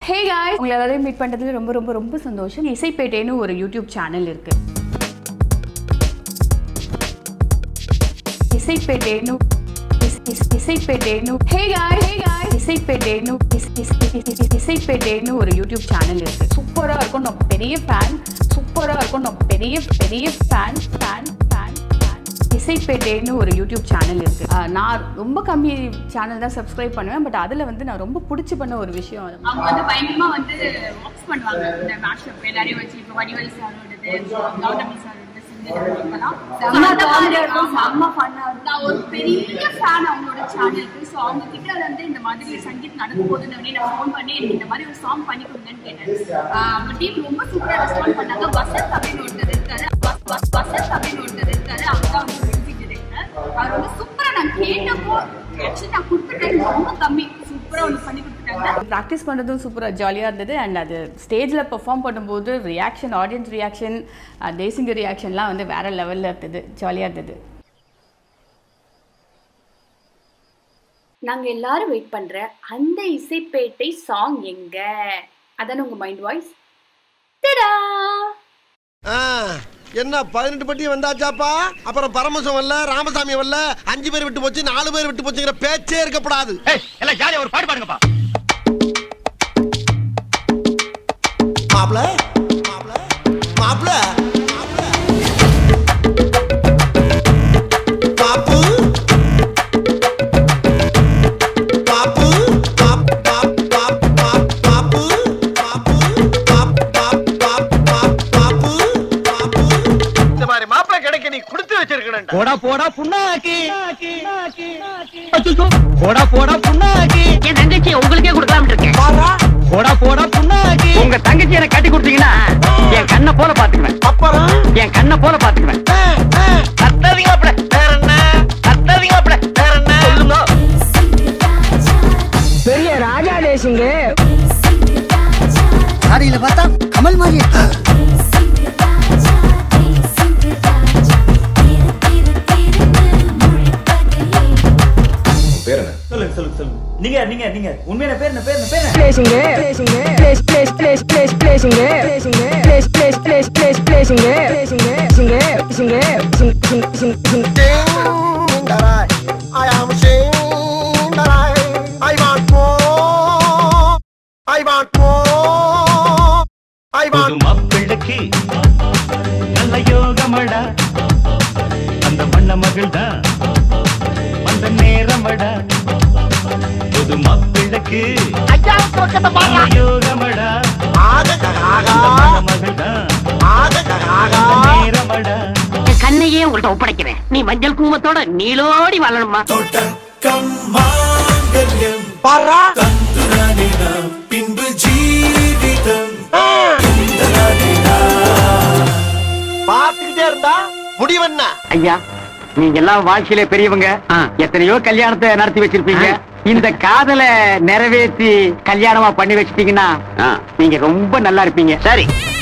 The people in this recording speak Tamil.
ஹே காய்ஸ் உங்களை எல்லாரையும் மீட் பண்ணுறதுல ரொம்ப ரொம்ப ரொம்ப சந்தோஷம் இசைப்பேட்டைன்னு ஒரு யூடியூப் சேனல் இருக்கு இசைப்பேட்டைன்னு இஸ்- இஸ்- இசைப்பேட்டைன்னு ஹே காய் ஹே காய் இசைப்பேட்டைன்னு இஸ்- இஸ்- இஸ்- இஸ்- இசைப்பேட்டைன்னு ஒரு யூடியூப் சேனல் இருக்கு சூப்பராக இருக்கும் நான் பெரிய ஃபேன் சூப்பராக இருக்கும் நான் பெரிய பெரிய ஃபேன் ஃபேன் ஃபேன் ஃபேன் இசைப்பேட்டைன்னு ஒரு யூடியூப் சேனல் இருக்கு ஆஹ் நான் ரொம்ப கம்மி சேனல் தான் சப்ஸ்கிரைப் பண்ணுவேன் பட் அதில் வந்து நான் ரொம்ப பிடிச்சி பண்ண ஒரு விஷயம் அது அவங்க வந்து பயங்கரமா வந்து ஒர்க்ஸ் பண்ணுவாங்க இந்த மேஷப் எல்லாரையும் வச்சு இப்போ வடிவல் சாரோடது கௌதமி சாரோடது சிந்தெல்லாம் செம்ம ஃபன்னா நான் ஒரு பெரிய ஃபேன் அவங்களோட சேனலுக்கு ஸோ அவங்க கிட்ட வந்து இந்த மாதிரி சங்கீத் நடக்கும் போது நான் ஃபோன் பண்ணி எனக்கு இந்த மாதிரி ஒரு சாங் பண்ணி கொடுங்கன்னு கேட்டேன் ஆஹ் அவங்க டீம் ரொம்ப சூப்பரா ரெஸ்பாண்ட் பண்ணாங்க வசந்த் அப்படின்னு ஒருத்தர் இருக்காரு வ- வ- வசந்த் அப்படின்னு ஒருத்தர் இருக்காரு அவர் தான் வந்து மியூசிக் டிரெக்டர் அவர் வந்து சூப்பரா நான் கேட்டப்போ ஆக்சுவலி நான் கொடுத்துட்டேன் ரொம்ப கம்மி சூப்பரா ஒன்று பண்ணி கொடுத்துட்டாங்க ப்ராக்டிஸ் பண்ணுறதும் சூப்பராக ஜாலியாக இருந்தது அண்ட் அது ஸ்டேஜில் பெர்ஃபார்ம் பண்ணும்போது ரியாக்ஷன் ஆடியன்ஸ் ரியாக்ஷன் தேசிங்க ரியாக்ஷன்லாம் வந்து வேறு லெவலில் இருந்தது ஜாலியாக இருந்தது நாங்க எல்லாரும் வெயிட் பண்ற அந்த இசைப்பேட்டை சாங் எங்க அதான உங்க மைண்ட் வாய்ஸ் டடா ஆ, என்ன பதினெட்டு பட்டி வந்தாச்சாப்பா அப்புறம் பரமசம் வரல ராமசாமி வரல அஞ்சு பேர் விட்டு போச்சு நாலு பேர் விட்டு போச்சுங்கிற பேச்சே இருக்கப்படாது எல்லாம் ஜாலியா ஒரு பாட்டு பாடுங்கப்பா மாப்ள மாப்ள மாப்ள பாப்பு பாப்பு பாப் பாப் பாப் பாப் பாப்பு பாப்பு பாப் பாப் பாப் பாப் பாப்பு பாப்பு இந்த மாதிரி மாப்பிள்ளை கிடைக்க நீ கொடுத்து வச்சிருக்கணும் போடா போடா புண்ணாக்கி அச்சச்சோ. போடா போடா புண்ணாக்கி என் தங்கச்சி உங்களுக்கே கொடுக்கலாம் இருக்கேன் போடா போடா புண்ணாக்கி உங்க தங்கச்சி எனக்கு கட்டி கொடுத்தீங்கன்னா என் கண்ணை போல பாத்துக்குவேன் அப்புறம் என் கண்ணை போல பாத்துக்குவேன் கத்தாதீங்க அப்பட வேற என்ன கத்தாதீங்க அப்பட வேற என்ன சொல்லுங்க பெரிய ராஜா தேசிங்க சாரியில பார்த்தா கமல் மாதிரி இருக்கு. சொல்லுங்க சொல்லுங்க சொல்லுங்க நீங்க நீங்க நீங்க உண்மையான பேர் என்ன பேர் என்ன பேர் என்ன? Blazing blazing blaze blaze blaze blaze blazing blazing blaze blaze blaze blaze blazing blazing சிங்க சிங்க Singh Singh Singh Singh Cinderai, I am Cinderai. I want more. I want more. I want புது மாப்பிள்ளைக்கு நல்ல யோகமடா அந்த வண்ண மகள்தான் அந்த நேரமடா புது மாப்பிள்ளைக்கு நல்ல யோகமடா அந்த வண்ண மகள்தான் அந்த நேரமடா என் கண்ணையே உங்கள்ட்ட ஒப்படைக்கிறேன் நீ மஞ்சள் குங்குமத்தோட நீலோடி வாழணுமா பாரா பார்த்துக்கிட்டே இருந்தா முடிவென்ன ஐயா நீங்க எல்லாம் வாழ்க்கையில பெரியவங்க எத்தனையோ கல்யாணத்தை நடத்தி வச்சிருப்பீங்க இந்த காதலை நிறைவேற்றி கல்யாணமா பண்ணி வச்சிட்டீங்கன்னா நீங்க ரொம்ப நல்லா இருப்பீங்க சரி